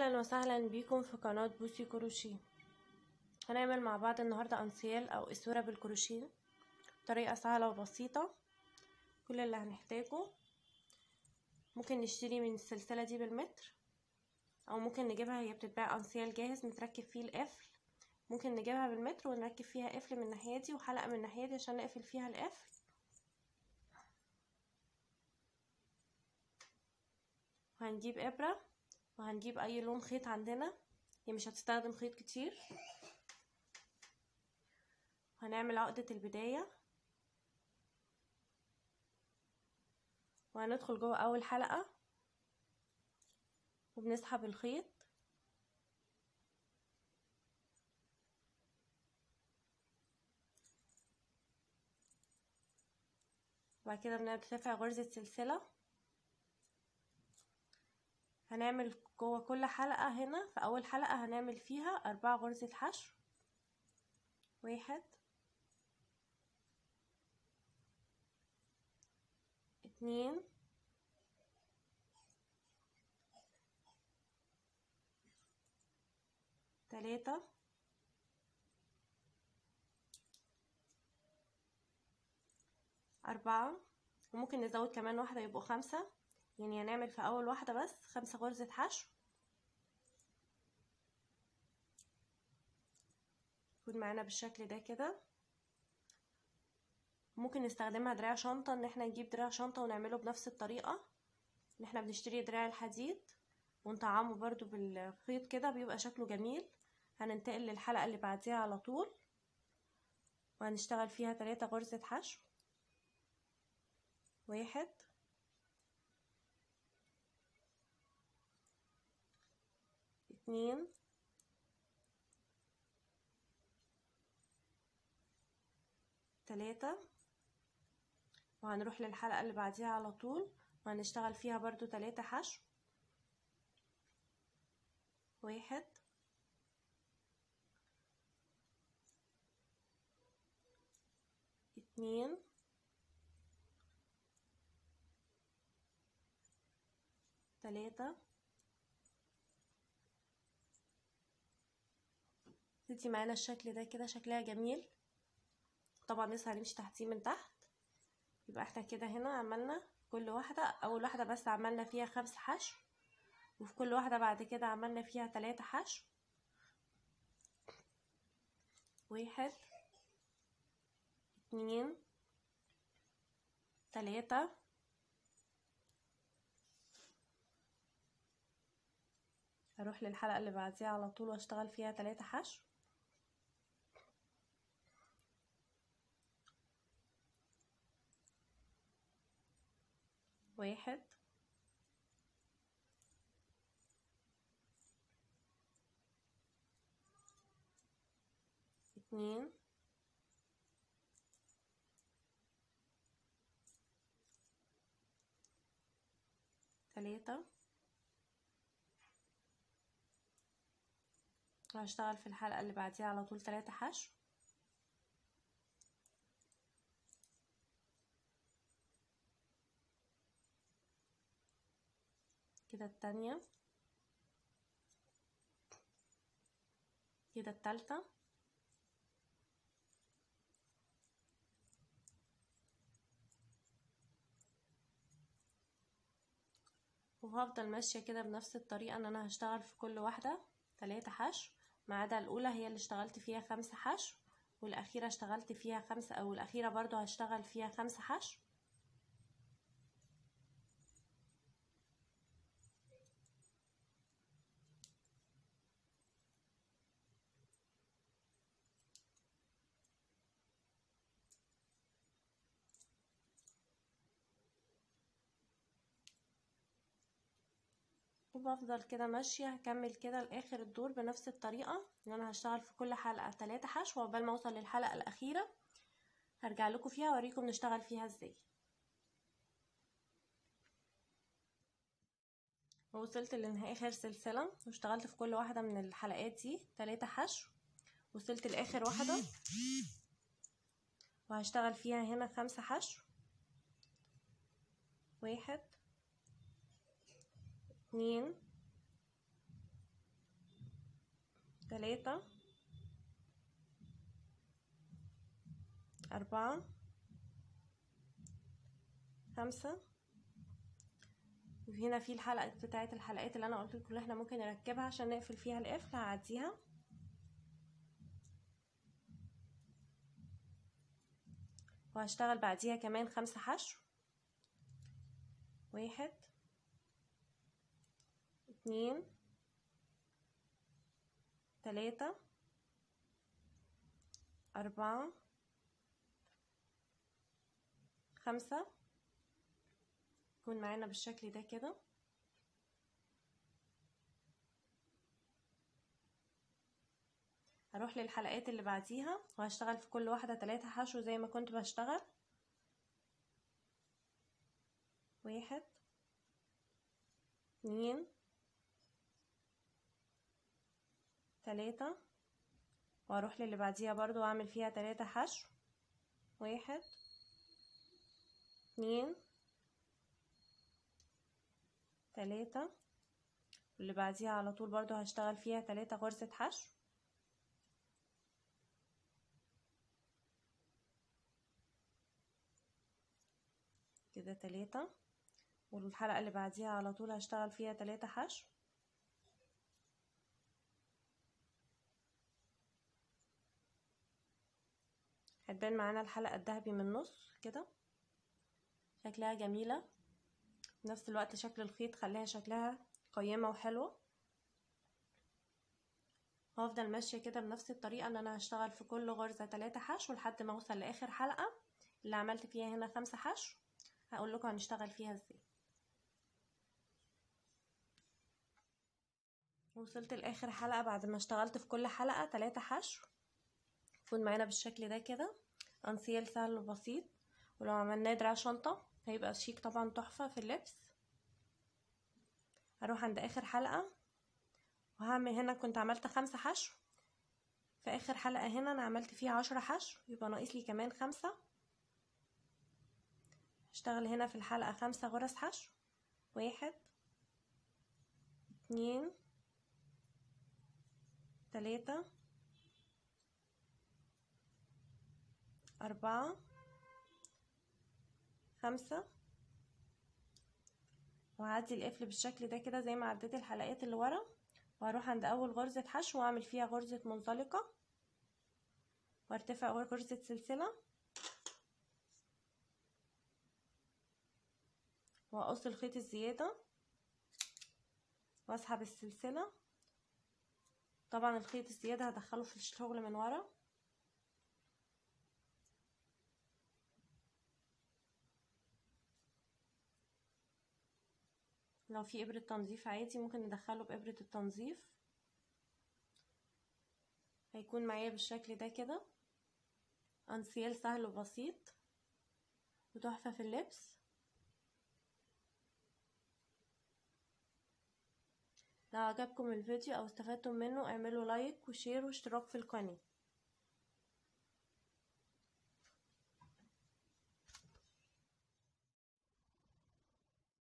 اهلا وسهلا بيكم في قناة بوسي كروشيه هنعمل مع بعض النهاردة انسيال او اسورة بالكروشيه طريقة سهلة وبسيطة كل اللي هنحتاجه ممكن نشتري من السلسلة دي بالمتر او ممكن نجيبها هي بتتباع انسيال جاهز متركب فيه القفل ممكن نجيبها بالمتر ونركب فيها قفل من الناحية دي وحلقة من الناحية دي عشان نقفل فيها القفل وهنجيب ابرة وهنجيب اي لون خيط عندنا هي مش هتستخدم خيط كتير هنعمل عقدة البداية وهندخل جوه اول حلقة وبنسحب الخيط وبعد كده بنرتفع غرزة سلسلة هنعمل جوه كل حلقة هنا في أول حلقة هنعمل فيها أربعة غرزة حشو واحد اتنين تلاتة أربعة وممكن نزود كمان واحدة يبقوا خمسة يعني هنعمل في اول واحدة بس خمسة غرزة حشو يكون معانا بالشكل ده كده ممكن نستخدمها دراع شنطة ان احنا نجيب دراع شنطة ونعمله بنفس الطريقة ان احنا بنشتري دراع الحديد ونطعمه برضو بالخيط كده بيبقى شكله جميل هننتقل للحلقة اللي بعديها على طول وهنشتغل فيها تلاتة غرزة حشو واحد اتنين تلاتة وهنروح للحلقة اللي بعديها على طول وهنشتغل فيها برضو تلاتة حشو واحد اتنين تلاتة تدي معانا الشكل ده كده شكلها جميل طبعا لسه هنمشي تحتيه من تحت يبقى احنا كده هنا عملنا كل واحدة اول واحدة بس عملنا فيها خمس حشو وفي كل واحدة بعد كده عملنا فيها تلاتة حشو واحد اتنين تلاتة هروح للحلقة اللي بعديها على طول واشتغل فيها تلاتة حشو واحد اتنين تلاتة وهشتغل في الحلقة اللي بعديها على طول تلاتة حشو كده التانية كده التالتة وهفضل ماشية كده بنفس الطريقة ان انا هشتغل في كل واحدة تلاتة حشو ما عدا الاولى هي اللي اشتغلت فيها خمسة حشو والاخيرة اشتغلت فيها خمسة او الاخيرة برضو هشتغل فيها خمسة حشو وبفضل كده ماشية هكمل كده لاخر الدور بنفس الطريقة ان انا هشتغل في كل حلقة تلاتة حشو عقبال ما اوصل للحلقة الاخيرة هرجع لكم فيها اوريكم نشتغل فيها ازاي وصلت لنهاية اخر سلسلة واشتغلت في كل واحدة من الحلقات دي تلاتة حشو وصلت لاخر واحدة وهشتغل فيها هنا خمسة حشو واحد اتنين تلاتة أربعة خمسة وهنا في الحلقة بتاعت الحلقات اللي أنا قلت لكم احنا ممكن نركبها عشان نقفل فيها القفل هعديها وهشتغل بعديها كمان خمسة حشو واحد اتنين تلاتة أربعة خمسة يكون معانا بالشكل ده كده هروح للحلقات اللي بعديها وهشتغل في كل واحدة تلاتة حشو زي ما كنت بشتغل واحد اتنين تلاتة واروح للي بعديها برضو واعمل فيها تلاتة حشو واحد اتنين تلاتة واللي بعديها على طول برضو هشتغل فيها تلاتة غرزة حشو كده تلاتة والحلقة اللي بعديها على طول هشتغل فيها تلاتة حشو هتبان معانا الحلقة الذهبي من النص كده شكلها جميلة في نفس الوقت شكل الخيط خليها شكلها قيمة وحلوة هفضل ماشية كده بنفس الطريقة ان انا هشتغل في كل غرزة تلاتة حشو لحد ما اوصل لاخر حلقة اللي عملت فيها هنا خمسة حشو هقول لكم هنشتغل فيها ازاي وصلت لاخر حلقة بعد ما اشتغلت في كل حلقة تلاتة حشو يكون معانا بالشكل ده كده انسيال سهل وبسيط ولو عملناه دراع شنطة هيبقى شيك طبعا تحفة في اللبس هروح عند اخر حلقة وهعمل هنا كنت عملت خمسة حشو في اخر حلقة هنا انا عملت فيها عشرة حشو يبقى ناقص لي كمان خمسة هشتغل هنا في الحلقة خمسة غرز حشو واحد اتنين تلاتة أربعة خمسة وهعدي القفل بالشكل ده كده زي ما عديت الحلقات اللي ورا وهروح عند أول غرزة حشو وأعمل فيها غرزة منزلقة وارتفع غرزة سلسلة وأقص الخيط الزيادة وأسحب السلسلة طبعا الخيط الزيادة هدخله في الشغل من ورا لو في إبرة تنظيف عادي ممكن ندخله بإبرة التنظيف هيكون معايا بالشكل ده كده انسيال سهل وبسيط وتحفة في اللبس لو عجبكم الفيديو او استفدتم منه اعملوا لايك وشير واشتراك في القناه